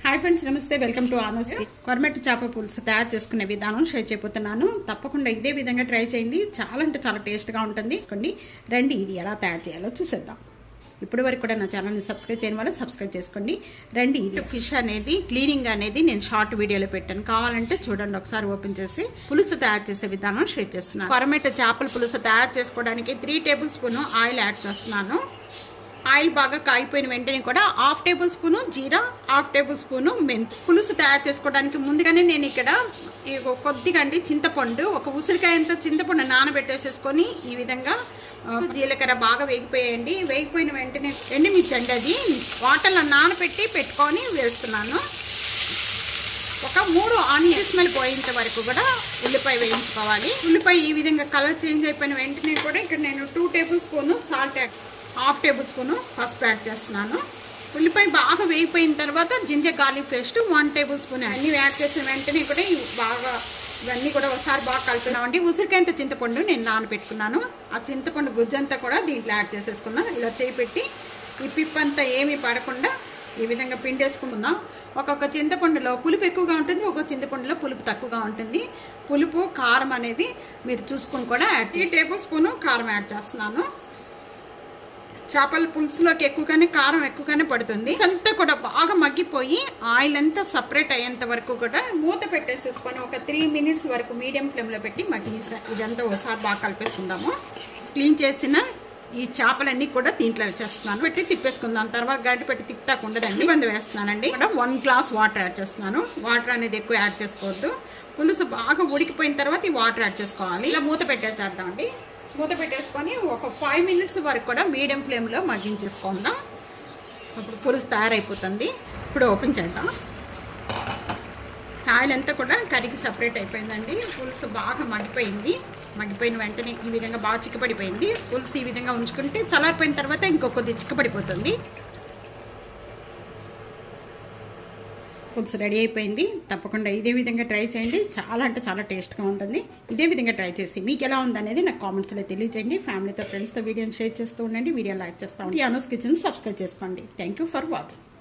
hi friends నమస్తే welcome to Anu's కొరమెట్టు చేప పులుసు తయారు చేసుకునే విధానం షేర్ చేయబోతున్నాను తప్పకుండా ఇదే విధంగా ట్రై చేయండి చాలా అంటే చాలా టేస్ట్గా ఉంటుంది తీసుకోండి రండి ఇది ఎలా తయారు చేయాలో చూసేద్దాం ఇప్పటి వరకు కూడా నా ఛానల్ని సబ్స్క్రైబ్ చేయని వాళ్ళు సబ్స్క్రైబ్ చేసుకోండి రండి ఇది ఫిష్ అనేది క్లీనింగ్ అనేది నేను షార్ట్ వీడియోలో పెట్టాను కావాలంటే చూడండి ఒకసారి ఓపెన్ చేసి పులుసు తయారు చేసే విధానం షేర్ చేస్తున్నాను కొరమెట్టు చేపల పులుసు తయారు చేసుకోవడానికి three tablespoon oil add చేస్తున్నాను ఆయిల్ బాగా కాగిపోయిన వెంటనే కూడా హాఫ్ టేబుల్ స్పూను జీరా హాఫ్ టేబుల్ స్పూను మెంతు పులుసు తయారు చేసుకోవడానికి ముందుగానే నేను ఇక్కడ ఈ ఒక కొద్దిగా అండి చింతపండు ఒక ఉసిరికాయంతో చింతపండు నానబెట్టేసేసుకొని ఈ విధంగా ఆ, జీలకర్ర బాగా వేగిపోయాయండి వేగిపోయిన వెంటనే ఎండుమిర్చి అండి అది వాటర్లో నానబెట్టి పెట్టుకొని వేస్తున్నాను ఒక మూడు ఆనియన్ స్మెల్ పోయేంత వరకు కూడా ఉల్లిపాయ వేయించుకోవాలి ఉల్లిపాయ ఈ విధంగా కలర్ చేంజ్ అయిపోయిన వెంటనే కూడా ఇక్కడ నేను two tablespoon salt add half tablespoon పసుపు యాడ్ చేస్తున్నాను ఉల్లిపాయ బాగా వేగిపోయిన తర్వాత ginger garlic paste one tablespoon అన్ని యాడ్ చేసిన వెంటనే కూడా ఇవి బాగా ఇవన్నీ కూడా ఒకసారి బాగా కలుపుతున్నామండి ఉసిరికాయంత చింతపండు నేను నానబెట్టుకున్నాను ఆ చింతపండు గుజ్జంతా కూడా దీంట్లో యాడ్ చేసేసుకున్నాను ఇలా చేయి పెట్టి ఈ పిప్పంతా ఏమీ పడకుండా ఈ విధంగా పిండేసుకుంటున్నాం ఒక్కొక్క చింతపండులో పులుపు ఎక్కువగా ఉంటుంది ఒక్కొక్క చింతపండులో పులుపు తక్కువగా ఉంటుంది పులుపు కారం అనేది మీరు చూసుకుని కూడా యాడ్ త్రీ టేబుల్ స్పూన్ కారం యాడ్ చేస్తున్నాను చేపల పులుసులోకి ఎక్కువగానే కారం ఎక్కువగానే పడుతుంది అంతా కూడా బాగా మగ్గిపోయి ఆయిల్ అంతా సపరేట్ అయ్యేంత వరకు కూడా మూత పెట్టేసేసుకొని ఒక త్రీ మినిట్స్ వరకు మీడియం ఫ్లేమ్లో పెట్టి మగ్గిస్తా ఇదంతా ఒకసారి బాగా కలిపేసుకుందాము క్లీన్ చేసిన ఈ చేపలన్నీ కూడా దీంట్లో వేసేస్తున్నాను పెట్టి తిప్పేసుకుందాం తర్వాత గడ్డి పెట్టి తిప్పుతాకు ఉండదండి ఇబ్బంది వేస్తున్నానండి ఇక్కడ వన్ గ్లాస్ వాటర్ యాడ్ చేస్తున్నాను వాటర్ అనేది ఎక్కువ యాడ్ చేసుకోవద్దు పులుసు బాగా ఉడికిపోయిన తర్వాత ఈ వాటర్ యాడ్ చేసుకోవాలి ఇలా మూత పెట్టేసేద్దామండి మూత పెట్టేసుకొని ఒక ఫైవ్ మినిట్స్ వరకు కూడా మీడియం ఫ్లేమ్లో మగ్గించేసుకుందాం ఇప్పుడు పులుసు తయారైపోతుంది ఇప్పుడు ఓపెన్ చేద్దాం ఆయిల్ అంతా కూడా కరిగి సపరేట్ అయిపోయిందండి పులుసు బాగా మగ్గిపోయింది మగ్గిపోయిన వెంటనే ఈ విధంగా బాగా చిక్కబడిపోయింది పులుసు ఈ విధంగా ఉంచుకుంటే చల్లారిపోయిన తర్వాత ఇంకొకది చిక్కబడిపోతుంది పులుసు రెడీ అయిపోయింది తప్పకుండా ఇదే విధంగా ట్రై చేయండి చాలా అంటే చాలా టేస్ట్గా ఉంటుంది ఇదే విధంగా ట్రై చేసి మీకు ఎలా ఉందనేది నాకు కామెంట్స్లో తెలియజేయండి ఫ్యామిలీతో ఫ్రెండ్స్తో వీడియోని షేర్ చేస్తూ ఉండండి వీడియో లైక్ చేస్తూ ఉండండి అనూస్ కిచెన్ సబ్స్క్రైబ్ చేసుకోండి థ్యాంక్ యూ ఫర్ వాచింగ్